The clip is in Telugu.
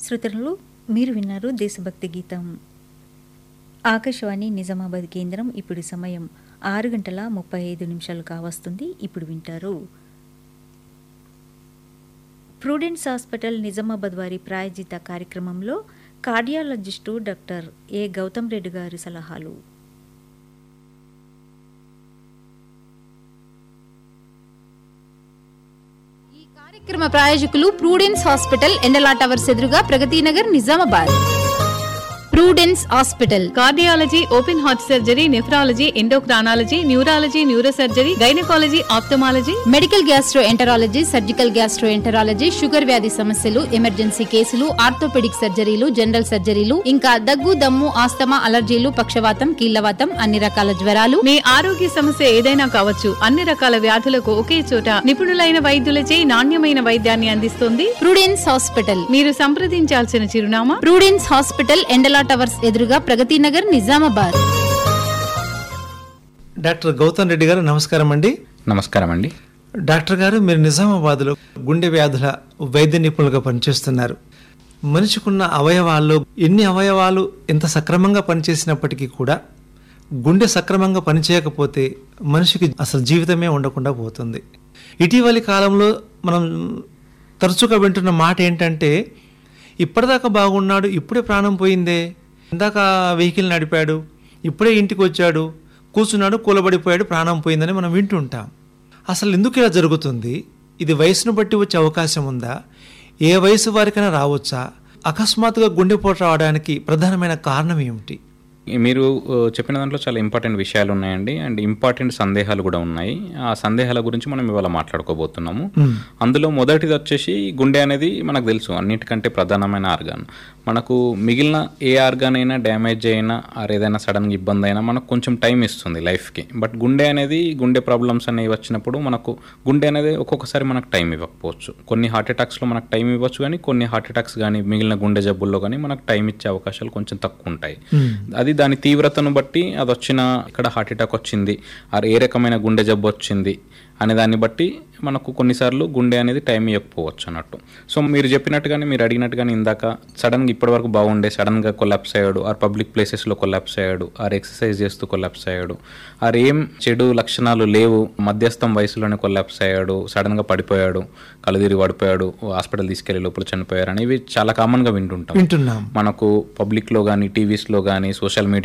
శ్రోతలు మీరు విన్నారు దేశభక్తి గీతం ఆకాశవాణి నిజామాబాద్ కేంద్రం ఇప్పుడు సమయం ఆరు గంటల ముప్పై ఐదు నిమిషాలు కావస్తుంది ఇప్పుడు వింటారు ప్రూడెన్స్ హాస్పిటల్ నిజామాబాద్ వారి ప్రాయోజిత కార్యక్రమంలో cardiologist doctor A Gautam Reddy గారి సలహాలు ఈ కార్యక్రమ ప్రాయోజకులు ప్రూడెన్స్ హాస్పిటల్ ఎండలా టవర్స్ ఎదురుగా Pragathi Nagar Nizamabad Prudence hospital cardiology open heart surgery nephrology endocrinology neurology neurosurgery gynaecology ophthalmology medical gastroenterology surgical gastroenterology sugar వ్యాధి సమస్యలు ఎమర్జెన్సీ కేసులు ఆర్థోపెడిక్ సర్జరీలు జనరల్ సర్జరీలు ఇంకా దగ్గు దమ్ము ఆస్తమా అలర్జీలు పక్షవాతం కీళ్లవాతం అన్ని రకాల జ్వరాలు మీ ఆరోగ్య సమస్య ఏదైనా కావచ్చు అన్ని రకాల వ్యాధులకు ఒకే చోట నిపుణులైన వైద్యులచే నాణ్యమైన వైద్యాన్ని అందిస్తుంది ప్రూడెన్స్ హాస్పిటల్ మీరు సంప్రదించాల్సిన చిరునామా ప్రూడెన్స్ హాస్పిటల్ ఎండలా టవర్స్ ఎదురుగా ప్రగతి నగర్ నిజామాబాద్ డాక్టర్ గౌతమ్ రెడ్డి గారు నమస్కారం అండి నమస్కారం అండి డాక్టర్ గారు మీరు నిజామాబాద్లో గుండె వ్యాధుల వైద్య నిపుణులుగా పనిచేస్తున్నారు మనిషికున్న అవయవాల్లో ఎన్ని అవయవాలు ఎంత సక్రమంగా పనిచేసినప్పటికీ కూడా గుండె సక్రమంగా పనిచేయకపోతే మనిషికి అసలు జీవితమే ఉండకుండా పోతుంది ఇటీవలి కాలంలో మనం తరచుగా వింటున్న మాట ఏంటంటే ఇప్పటిదాకా బాగున్నాడు ఇప్పుడే ప్రాణం పోయిందే ఇందాక వెహికల్ నడిపాడు ఇప్పుడే ఇంటికి వచ్చాడు కూర్చున్నాడు కూలబడిపోయాడు ప్రాణం పోయిందని మనం వింటుంటాం అసలు ఎందుకు ఇలా జరుగుతుంది ఇది వయసును బట్టి వచ్చే అవకాశం ఉందా ఏ వయసు వారికైనా రావచ్చా అకస్మాత్తుగా గుండెపోటు రావడానికి ప్రధానమైన కారణం ఏమిటి మీరు ఆ, చెప్పిన దాంట్లో చాలా ఇంపార్టెంట్ విషయాలు ఉన్నాయండి అండ్ ఇంపార్టెంట్ సందేహాలు కూడా ఉన్నాయి ఆ సందేహాల గురించి మనం ఇవాళ మాట్లాడుకోబోతున్నాము అందులో మొదటిది వచ్చేసి గుండె అనేది మనకు తెలుసు అన్నిటికంటే ప్రధానమైన ఆర్గాన్ మనకు మిగిలిన ఏ ఆర్గాన్ అయినా డ్యామేజ్ అయినా ఆర్ ఏదైనా సడన్గా ఇబ్బంది అయినా మనకు కొంచెం టైం ఇస్తుంది లైఫ్కి బట్ గుండె అనేది గుండె ప్రాబ్లమ్స్ అనేవి వచ్చినప్పుడు మనకు గుండె అనేది ఒక్కొక్కసారి మనకు టైం ఇవ్వకపోవచ్చు కొన్ని హార్ట్ అటాక్స్లో మనకు టైం ఇవ్వచ్చు కానీ కొన్ని హార్ట్ అటాక్స్ కానీ మిగిలిన గుండె జబ్బుల్లో కానీ మనకు టైం ఇచ్చే అవకాశాలు కొంచెం తక్కువ ఉంటాయి అది దాని తీవ్రతను బట్టి అది వచ్చిన ఇక్కడ హార్ట్ అటాక్ వచ్చింది ఆర్ ఏ రకమైన గుండె జబ్బు వచ్చింది అనే దాన్ని బట్టి మనకు కొన్నిసార్లు గుండె అనేది టైం ఇవ్వకపోవచ్చు అన్నట్టు సో మీరు చెప్పినట్టుగానే మీరు అడిగినట్టుగానే ఇందాక సడన్గా ఇప్పటివరకు బాగుండే సడన్గా కొలాప్స్ అయ్యాడు ఆర్ పబ్లిక్ ప్లేసెస్లో కొలాప్స్ అయ్యాడు ఆర్ ఎక్సర్సైజ్ చేస్తూ కొలాప్స్ అయ్యాడు ఆర్ ఏం చెడు లక్షణాలు లేవు మధ్యస్థం వయసులోనే కొలాప్స్ అయ్యాడు సడన్గా పడిపోయాడు కళ్ళు తిరిగి పడిపోయాడు హాస్పిటల్ తీసుకెళ్లి లోపల చనిపోయారు అనేవి చాలా కామన్గా వింటుంటాం వింటున్నాం మనకు పబ్లిక్లో కానీ టీవీస్లో కానీ సోషల్ మీడియా